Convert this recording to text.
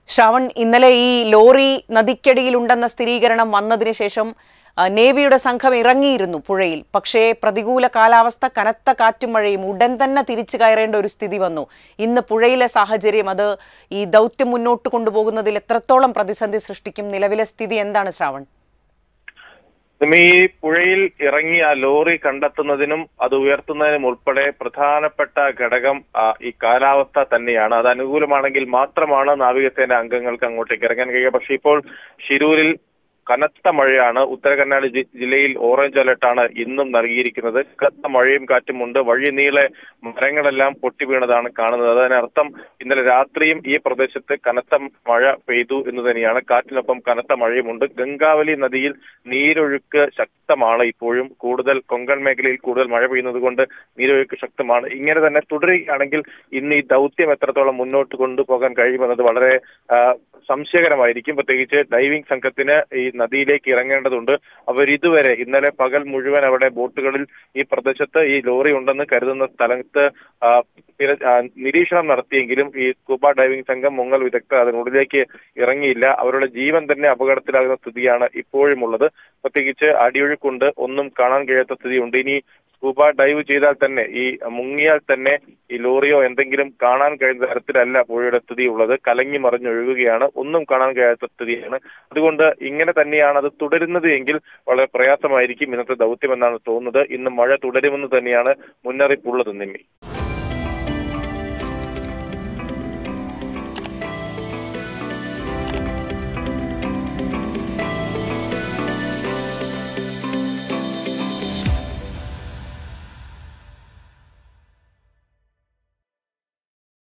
ശ്രാവൺ ഇന്നലെ ഈ ലോറി നദിക്കടിയിലുണ്ടെന്ന സ്ഥിരീകരണം വന്നതിന് ശേഷം ആ, നേവിയുടെ സംഘം ഇറങ്ങിയിരുന്നു പുഴയിൽ പക്ഷേ പ്രതികൂല കാലാവസ്ഥ കനത്ത കാറ്റും മഴയും ഉടൻ തന്നെ തിരിച്ചു കയറേണ്ട ഒരു സ്ഥിതി വന്നു ഇന്ന് പുഴയിലെ സാഹചര്യം അത് ഈ ദൗത്യം മുന്നോട്ട് കൊണ്ടുപോകുന്നതിൽ എത്രത്തോളം പ്രതിസന്ധി സൃഷ്ടിക്കും നിലവിലെ സ്ഥിതി എന്താണ് ശ്രാവൺ നമ്മ ഈ പുഴയിൽ ഇറങ്ങി ആ ലോറി കണ്ടെത്തുന്നതിനും അത് ഉയർത്തുന്നതിനും ഉൾപ്പെടെ പ്രധാനപ്പെട്ട ഘടകം ആ, ഈ കാലാവസ്ഥ തന്നെയാണ് അത് അനുകൂലമാണെങ്കിൽ മാത്രമാണ് നാവികസേന അംഗങ്ങൾക്ക് അങ്ങോട്ടേക്ക് ഇറങ്ങാൻ കഴിയുക പക്ഷേ ഇപ്പോൾ ഷിരൂരിൽ കനത്ത മഴയാണ് ഉത്തര കന്നഡ ജി- ജില്ലയിൽ ഓറഞ്ച് അലർട്ടാണ് ഇന്നും നൽകിയിരിക്കുന്നത് കനത്ത മഴയും കാറ്റും ഉണ്ട് വഴി നീളെ മരങ്ങളെല്ലാം പൊട്ടി വീണതാണ് കാണുന്നത് അതിനർത്ഥം ഇന്നലെ രാത്രിയും ഈ പ്രദേശത്ത് കനത്ത മഴ പെയ്തു എന്ന് തന്നെയാണ് കാറ്റിനൊപ്പം കനത്ത മഴയുമുണ്ട് ഗംഗാവലി നദിയിൽ നീരൊഴുക്ക് ശക്തമാണ് ഇപ്പോഴും കൂടുതൽ കൊങ്കൺ മേഖലയിൽ കൂടുതൽ മഴ പെയ്യുന്നത് കൊണ്ട് നീരൊഴുക്ക് ശക്തമാണ് ഇങ്ങനെ തന്നെ തുടരുകയാണെങ്കിൽ ഇന്ന് ഈ ദൗത്യം എത്രത്തോളം മുന്നോട്ട് കൊണ്ടുപോകാൻ കഴിയുമെന്നത് വളരെ ആ, സംശയകരമായിരിക്കും പ്രത്യേകിച്ച് ഡൈവിംഗ് സംഘത്തിന് ഈ നദിയിലേക്ക് ഇറങ്ങേണ്ടതുണ്ട് അവർ ഇതുവരെ ഇന്നലെ പകൽ മുഴുവൻ അവിടെ ബോട്ടുകളിൽ ഈ പ്രദേശത്ത് ഈ ലോറി ഉണ്ടെന്ന് കരുതുന്ന സ്ഥലത്ത് ആ, തിര- ആ, നിരീക്ഷണം നടത്തിയെങ്കിലും ഈ സ്കൂബ ഡൈവിംഗ് സംഘം മുങ്ങൽ വിദഗ്ധർ അതിനുള്ളിലേക്ക് ഇറങ്ങിയില്ല അവരുടെ ജീവൻ തന്നെ അപകടത്തിലാകുന്ന സ്ഥിതിയാണ് ഇപ്പോഴും ഉള്ളത് പ്രത്യേകിച്ച് അടിയൊഴുക്കുണ്ട് ഒന്നും കാണാൻ കഴിയാത്ത സ്ഥിതിയുണ്ട് ഇനി സ്കൂബ ഡൈവ് ചെയ്താൽ തന്നെ ഈ മുങ്ങിയാൽ തന്നെ ഈ ലോറിയോ എന്തെങ്കിലും കാണാൻ കഴിയുന്ന തരത്തിലല്ല പുഴയുടെ സ്ഥിതി ഉള്ളത് കലങ്ങി മറിഞ്ഞൊഴുകുകയാണ് ഒന്നും കാണാൻ കഴിയാത്ത സ്ഥിതിയാണ് അതുകൊണ്ട് ഇങ്ങനെ തന്നെയാണ് അത് തുടരുന്നത് എങ്കിൽ വളരെ പ്രയാസമായിരിക്കും ഇന്നത്തെ ദൗത്യം എന്നാണ് തോന്നുന്നത് ഇന്ന് മഴ തുടരുമെന്ന് തന്നെയാണ് മുന്നറിയിപ്പുള്ളത് നിമ്മി